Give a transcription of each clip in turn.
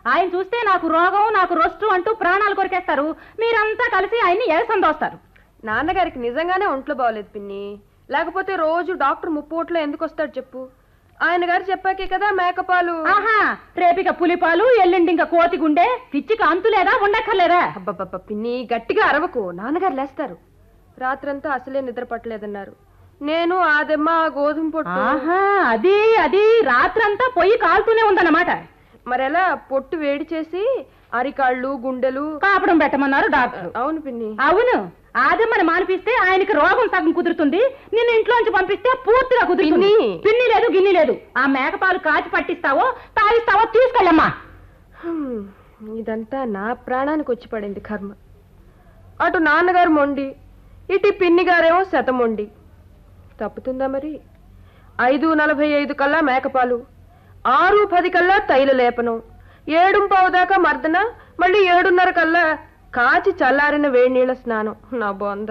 ఆయన చూస్తే నాకు రోగం నాకు రొస్టు అంటూ ప్రాణాలు కొరికేస్తారు మీరంతా కలిసి ఆయన్ని ఎరసందోస్తారు నాన్నగారికి నిజంగానే ఒంట్లో బాగోలేదు పిన్ని లేకపోతే రోజు డాక్టర్ ముప్పోట్లో ఎందుకు వస్తాడు చెప్పు ఆయన గారు చెప్పాకే కదా మేకపాలు ఆహా రేపిక పులిపాలు ఎల్లుండి ఇంకా కోతి గుండె పిచ్చికి అంతులేదా ఉండక్కర్లేదా అబ్బబ్బబ్బ పిన్ని గట్టిగా అరవకు నాన్నగారు లేస్తారు రాత్రంతా అసలే నిద్ర పట్టలేదన్నారు నేను ఆదెమ్మ ఆ గోధుమ పొట్టు ఆహా అది అది రాత్రంతా పొయ్యి కాలుతూనే ఉందన్నమాట మరెలా పొట్టు వేడి చేసి అరికాళ్ళు గుండెలు కాపడం పెట్టమన్నారు డాక్టర్ అవును పిన్ని అవును ఆదమ్మని మానిపిస్తే ఆయనకి రోగం సగం కుదురుతుంది నిన్ను ఇంట్లోంచి పంపిస్తే పూర్తిగా కుదురుతుంది పిన్ని. పిన్ని లేదు గిన్ని లేదు ఆ మేకపాలు కాచి పట్టిస్తావో తాగిస్తావో తీసుకెళ్ళమ్మా హ్మ్, ఇదంతా నా ప్రాణానికి వచ్చి పడింది కర్మ అటు నాన్నగారు మొండి ఇటు ఈ పిన్ని గారేమో శతమొండి తప్పుతుందా మరి ఐదు నలభై ఐదు కల్లా మేకపాలు ఆరు పది కల్లా తైల లేపనం ఏడు పావు దాకా మర్దన మళ్ళీ ఏడున్నర కల్లా కాచి చల్లారిన వేడి నీళ్ళ స్నానం నా బొంద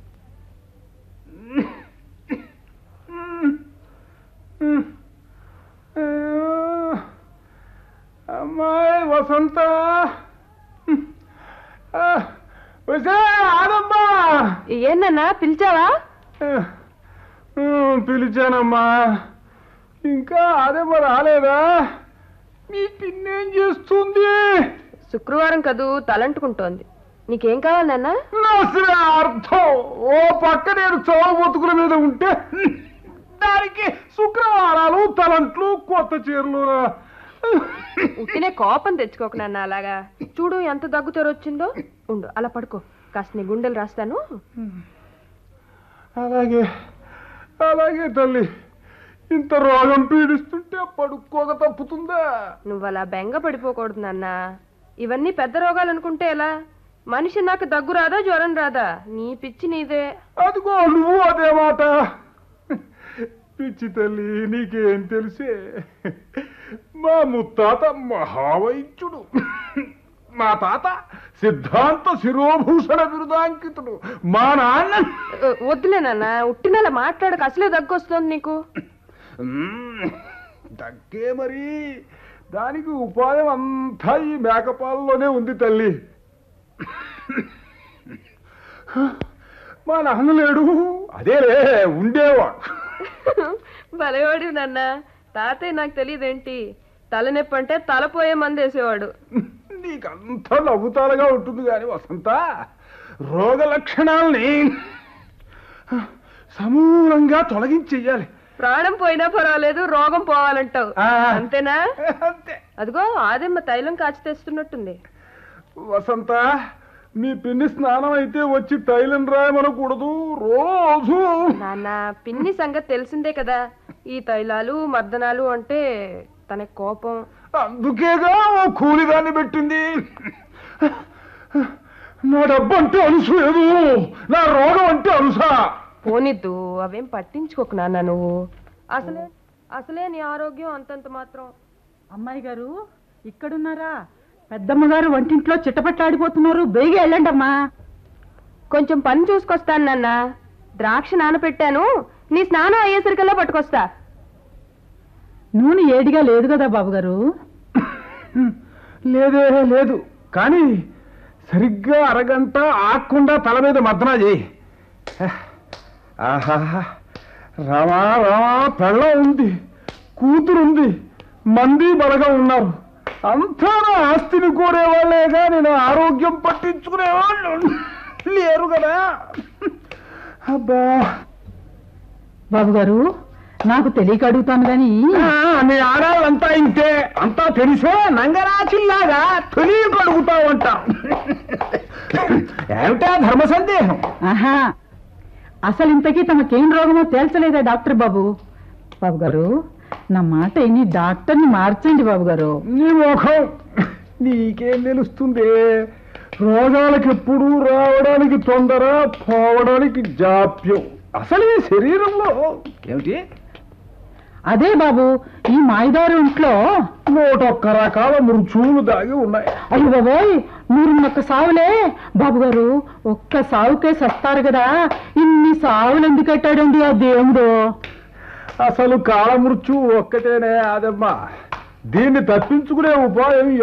అమ్మాయి వసంత వచ్చే ఆదమ్మా ఏనన్నా పిలిచావా పిలిచానమ్మా ఇంకా ఆదమ్మ రాలేదా మీ పిన్నేం చేస్తుంది శుక్రవారం కదూ తలంటుకుంటోంది నీకేం కావాలి నాన్న నా అర్థం ఓ పక్క నేను చౌ బతుకుల మీద ఉంటే దానికి శుక్రవారాలు తలంట్లు కొత్త చీరలు ఉట్టినే కోపం తెచ్చుకోకు నాన్న అలాగా చూడు ఎంత దగ్గుతారు వచ్చిందో ఉండు అలా పడుకో కాస్త నీ గుండెలు రాస్తాను అలాగే అలాగే తల్లి ఇంత రోగం పీడిస్తుంటే పడుకోక తప్పుతుందా నువ్వు అలా బెంగ పడిపోకూడదు నాన్న ఇవన్నీ పెద్ద రోగాలు అనుకుంటే ఎలా మనిషి నాకు దగ్గు రాదా జ్వరం రాదా నీ పిచ్చి నీదే అదిగో నువ్వు అదే మాట పిచ్చి తల్లి నీకేం తెలిసే మా ముత్తాత మహావైద్యుడు మా తాత సిద్ధాంత శిరోభూషణ బిరుదాంకితుడు మా నాన్న ఉ, వద్దులే నాన్న ఉట్టినలా మాట్లాడక అసలే దగ్గు వస్తుంది నీకు మ్మ్. దగ్గే మరి దానికి ఉపాయం అంతా ఈ మేకపాలలోనే ఉంది తల్లి మా నాన్న లేడు అదేలే ఉండేవాడు భలేవాడివి నాన్న తాతయ్య నాకు తెలియదేంటి తలనొప్పి అంటే తలపోయే మంది వేసేవాడు నీకంతా నవ్వుతాలుగా ఉంటుంది కానీ వసంత రోగ లక్షణాలని సమూలంగా తొలగించెయ్యాలి ప్రాణం పోయినా పర్వాలేదు రోగం పోవాలంటావు ఆ. అంతేనా అంతే అదిగో ఆదెమ్మ తైలం కాచి తెస్తున్నట్టుంది వసంత మీ పిన్ని స్నానం అయితే వచ్చి తైలం రాయమనకూడదు రోజు నాన్న పిన్ని సంగతి తెలిసిందే కదా ఈ తైలాలు మర్దనాలు అంటే తన కోపం అందుకేగా ఓ కూలిదాన్ని పెట్టింది నా డబ్బు అంటే అలుసు లేదు నా రోగం అంటే అలుసా పోనిద్దు అవేం పట్టించుకోకు నాన్న నువ్వు అసలే అసలే నీ ఆరోగ్యం అంతంత మాత్రం అమ్మాయి గారు ఇక్కడున్నారా పెద్దమ్మ గారు వంటింట్లో చిట్టపట్లాడిపోతున్నారు బేగి వెళ్ళండి అమ్మా కొంచెం పని చూసుకొస్తాను నాన్న ద్రాక్ష నానపెట్టాను నీ స్నానం అయ్యేసరికల్లా పట్టుకొస్తా నూనె ఏడిగా లేదు కదా బాబు గారు లేదే లేదు కానీ సరిగ్గా అరగంట ఆకుండా తల మీద మర్దనా చేయి ఆహా రామా రామా పెళ్ళం ఉంది కూతురుంది మంది బలగా ఉన్నారు అంతా నా ఆస్తిని కోరేవాళ్ళేగా నేను ఆరోగ్యం పట్టించుకునేవాళ్ళు లేరు కదా అబ్బా బాబు గారు నాకు తెలియక అడుగుతాను గాని ఆ, మీ ఆడాళ్ళంతా ఇంతే అంతా తెలిసే నంగరాచిల్లాగా తెలియక అడుగుతా ఉంటాం ఏమిటా ధర్మ సందేహం ఆహా అసలు ఇంతకీ తమకేం రోగమో తేల్చలేదా డాక్టర్ బాబు బాబు గారు నా మాట విని డాక్టర్ని మార్చండి బాబు గారు నీ ముఖం నీకేం తెలుస్తుంది రోగాలకు ఎప్పుడు రావడానికి తొందర పోవడానికి జాప్యం అసలు ఈ శరీరంలో ఏమిటి అదే బాబు ఈ మాయదారు ఇంట్లో నూటొక్క రకాల మృచువులు దాగి ఉన్నాయి అయ్యో బాబోయ్ మీరు ఒక్క సావులే బాబు గారు ఒక్క సావుకే సస్తారు కదా ఇన్ని సావులు ఎందుకు కట్టాడండి ఆ దేవుడు అసలు కాలమృత్యు ఒక్కటేనే అదమ్మా దీన్ని తప్పించుకునే ఉపాయం